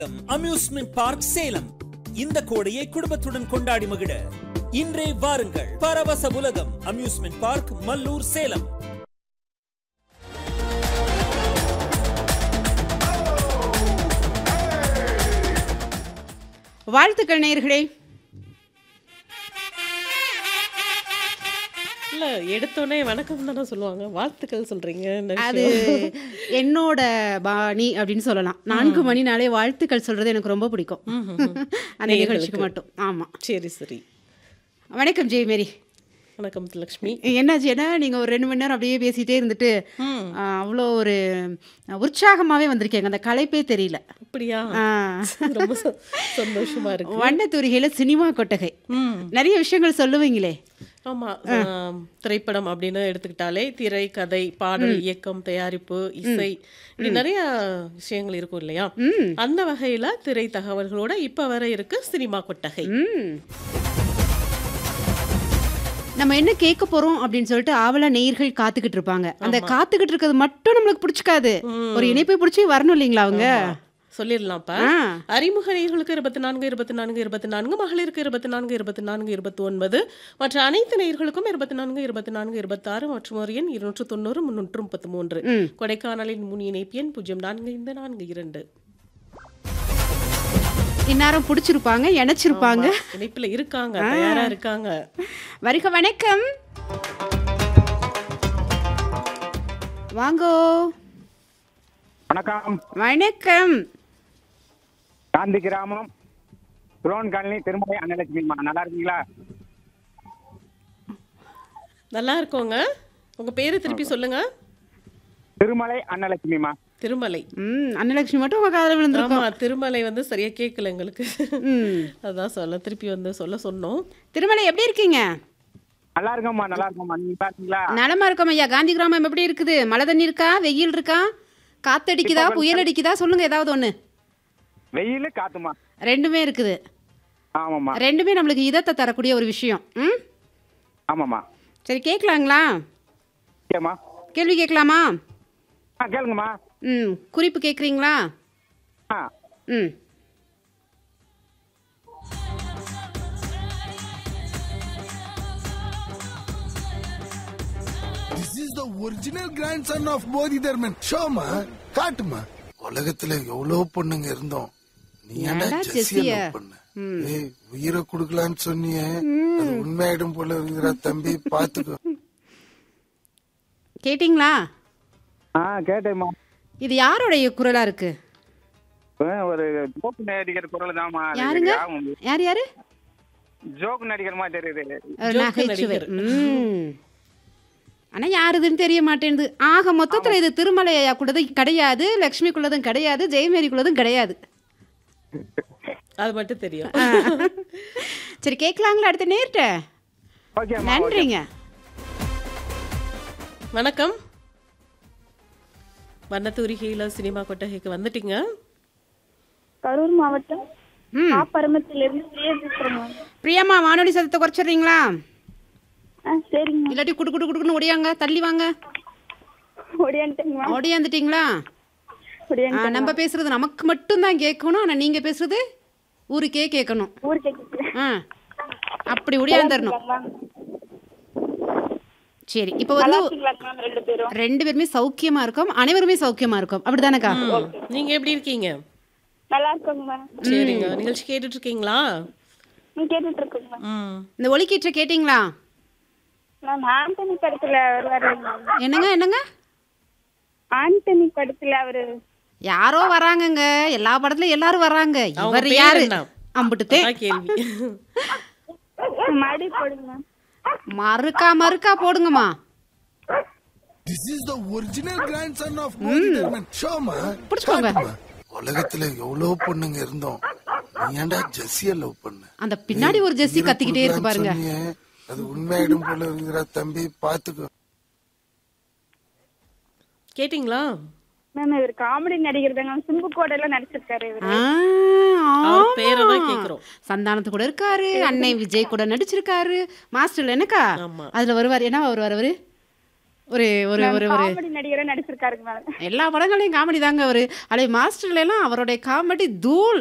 Amusement park Salem இந்த கோடையை குடும்பத்துடன் கொண்டாடி மகிழ இன்றே வாருங்கள் பரவச உலகம் அம்யூஸ்மெண்ட் பார்க் மல்லூர் சேலம் வாழ்த்துக்கள் நேயர்களே இல்ல எடுத்தோடனே வணக்கம் தானே சொல்லுவாங்க வாழ்த்துக்கள் சொல்றீங்க என்ன அது விஷயம்? என்னோட பாணி அப்படின்னு சொல்லலாம் நான்கு மணினாலே வாழ்த்துக்கள் சொல்றது எனக்கு ரொம்ப பிடிக்கும் அந்த நிகழ்ச்சிக்கு மட்டும் ஆமா சரி சரி வணக்கம் ஜெயமேரி வணக்கம் லக்ஷ்மி என்னாச்சு ஏன்னா நீங்க ஒரு ரெண்டு மணி நேரம் அப்படியே பேசிட்டே இருந்துட்டு ம். ஆ, அவ்வளோ ஒரு உற்சாகமாவே வந்திருக்கீங்க அந்த களைப்பே தெரியல அப்படியா ஆ. ரொம்ப ச- சந்தோஷமா இருக்கு வண்ணத்தூரிகையில சினிமா கொட்டகை ம். நிறைய விஷயங்கள் சொல்லுவீங்களே ஆமா ஆம், திரைப்படம் அப்படின்னு எடுத்துக்கிட்டாலே திரை கதை பாடல் இயக்கம் தயாரிப்பு இசை இப்படி நிறைய விஷயங்கள் இருக்கும் இல்லையா அந்த வகையில திரை தகவல்களோட இப்ப வர இருக்கு சினிமா கொட்டகை ம். நம்ம என்ன கேட்க போறோம் அப்படின்னு சொல்லிட்டு ஆவலா நேயர்கள் காத்துக்கிட்டு இருப்பாங்க அந்த காத்துக்கிட்டு இருக்கிறது மட்டும் நம்மளுக்கு பிடிச்சிக்காது ஒரு இணைப்பை பிடிச்சி வரணும் இல்லைங்களா அவங்க சொல்லிடலாம்ப்பா ஆ. அறிமுக நேயர்களுக்கு இருபத்தி நான்கு இருபத்தி நான்கு இருபத்தி நான்கு மகளிருக்கு இருபத்தி நான்கு இருபத்தி நான்கு இருபத்தி ஒன்பது மற்ற அனைத்து நேயர்களுக்கும் இருபத்தி நான்கு இருபத்தி நான்கு இருபத்தாறு மற்றும் ஒரு எண் இருநூற்று தொண்ணூறு முன்னூற்று முப்பத்தி மூன்று ம். கொடைக்கானலின் முன் இணைப்பு எண் பூஜ்ஜியம் நான்கு ஐந்து நான்கு இரண்டு இந்நேரம் பிடிச்சிருப்பாங்க இணைச்சிருப்பாங்க இணைப்புல இருக்காங்க தயாரா இருக்காங்க வருக வணக்கம் வாங்கோ வணக்கம் வணக்கம் காந்தி கிராமம் துரோன் காலனி திருமலை அன்னலட்சுமிமா நல்லா இருக்கீங்களா நல்லா இருக்கோங்க உங்க பேரு திருப்பி சொல்லுங்க திருமலை அன்னலட்சுமிமா திருமலை ம் அன்னலட்சுமி மட்டும் உங்க காதல விழுந்திருக்கோம் ஆமா திருமலை வந்து சரியா கேட்கல எங்களுக்கு ம் அதான் சொல்ல திருப்பி வந்து சொல்ல சொன்னோம் திருமலை எப்படி இருக்கீங்க நல்லா இருக்கோம்மா நல்லா இருக்கோம்மா நீங்க நல்லா இருக்கீங்களா நலமா இருக்கோம் ஐயா காந்தி கிராமம் எப்படி இருக்குது மழை தண்ணி இருக்கா வெயில் இருக்கா காத்தடிக்குதா புயல் அடிக்குதா சொல்லுங்க ஏதாவது ஒண்ணு வெயில் காத்துமா ரெண்டுமே இருக்குது ஆமாம்மா ரெண்டுமே நம்மளுக்கு இதத்தை தரக்கூடிய ஒரு விஷயம் ம் ஆமாம்மா சரி கேட்கலாங்களா ஓகேம்மா கேள்வி கேட்கலாமா ஆ கேளுங்கம்மா ம் குறிப்பு கேட்குறீங்களா ஆ ம் This is the original grandson of Bodhidharman. ஷோமா காட்டுமா உலகத்துல எவ்வளவு பொண்ணுங்க இருந்தோம் நீ ஏன்டா ஏன்டா ஜெஸ்ஸிய ஜெஸ்ஸிய? லவ் பண்ண ஏய் உயிரை குடுக்கலான்னு சொன்னியே அது உண்மையாயிடும் போல இருக்கிற தம்பி பாத்துக்கோ கேட்டிங்களா ஆ கேட்டேம்மா இது யாருடைய குரலா இருக்கு ஒரு ஜோக் நடிகர் குரல் தான்மா யாருங்க யார் யாரு ஜோக் நடிகர் மாதிரி தெரியுது ஒரு ஜோக்கு நகைச்சுவை நடிகர். ம் ஆனா யாருதுன்னு தெரிய மாட்டேங்குது ஆக மொத்தத்துல இது திருமலை ஐயா கூடதும் கிடையாது லக்ஷ்மிக்குள்ளதும் கிடையாது ஜெயமேரிக்குள்ளதும் கிடையாது அது மட்டும் தெரியும் சரி கேட்கலாங்களா அடுத்த நேர்ட்ட ஓகேம்மா நன்றிங்க வணக்கம் வண்ணத்தூரிகையில் சினிமா கொட்டகைக்கு வந்துட்டீங்க கரூர் மாவட்டம் ம் காப்பரமத்திலிருந்து பிரியா பேசுறேங்க பிரியம்மா வானொலி சத்தத்தை குறைச்சிடுறீங்களா ஆ சரிங்க இல்லாட்டி குடு குடு குடுக்குன்னு ஒடியாங்க தள்ளி வாங்க ஒடியான்ட்டுங்கம்மா ஓடியாந்துட்டீங்களா ஒடியான் ஆ, நம்ம பேசுறது நமக்கு மட்டும்தான் கேட்கணும் ஆனா நீங்க பேசுறது ஊருக்கே கேட்கணும் ஊருக்கு கேட்குறேன் ஆ அப்படி ஒடியாந்துடணும் சரி இப்போ வந்து மேம் ரெண்டு பேரும் ரெண்டு பேருமே சௌக்கியமா இருக்கோம் அனைவருமே சௌக்கியமா இருக்கோம் அப்படிதானக்கா நீங்க எப்படி இருக்கீங்க நல்லா இருக்கோங்க மேம் சரிங்க நிகழ்ச்சி கேட்டுட்டு இருக்கீங்களா ம் கேட்டுட்டு இருக்கோங்க மேம் ம் இந்த ஒலிக்கீற்ற கேட்டிங்களா மேம் ஆண்டனி படத்துல அவர் வர்றாங்க மேம் என்னங்க என்னங்க ஆண்டனி படத்துல அவரு யாரோ வராங்கங்க எல்லா படத்துலயும் எல்லாரும் வராங்க அவங்க இவர் பேர் யாரு என்ன? அம்புட்டுத்தே அதான் கேள்வி மடி போடுங்க மேம் மறுக்கா மறுக்கா போடுங்கம்மா This is the original grandson of Bodhidharman. ஷோமா பிடிச்சுக்கோங்க. காட்டுமா உலகத்துல எவ்வளவு பொண்ணுங்க இருந்தோம் நீ ஏன்டா ஜெஸ்ஸிய லவ் பண்ண அந்த பின்னாடி ஒரு ஜெஸ்ஸி உயிரை கத்திக்கிட்டே இருக்கு குடுக்கலான்னு பாருங்க சொன்னியே, அது உண்மையாயிடும் போல இருக்கிற தம்பி பாத்துக்கோ கேட்டிங்களா மேம் இவர் காமெடி நடிகர் தாங்க சிம்பு கூட எல்லாம் நடிச்சிருக்காரு இவர் ஆ, அவர் ஆமா. பேரை தான் கேக்குறோம். சந்தானத்து கூட இருக்காரு அன்னை விஜய் கூட நடிச்சிருக்காரு மாஸ்டர்ல என்னக்கா ஆமா. அதுல வருவார் என்ன வருவார் அவரு ஒரு ஒரு ஒரு ஒரு காமெடி நடிகரா நடிச்சிருக்காருங்க மேடம் எல்லா படங்களையும் காமெடி தாங்க அவரு அடே மாஸ்டர்ல எல்லாம் அவருடைய காமெடி தூள்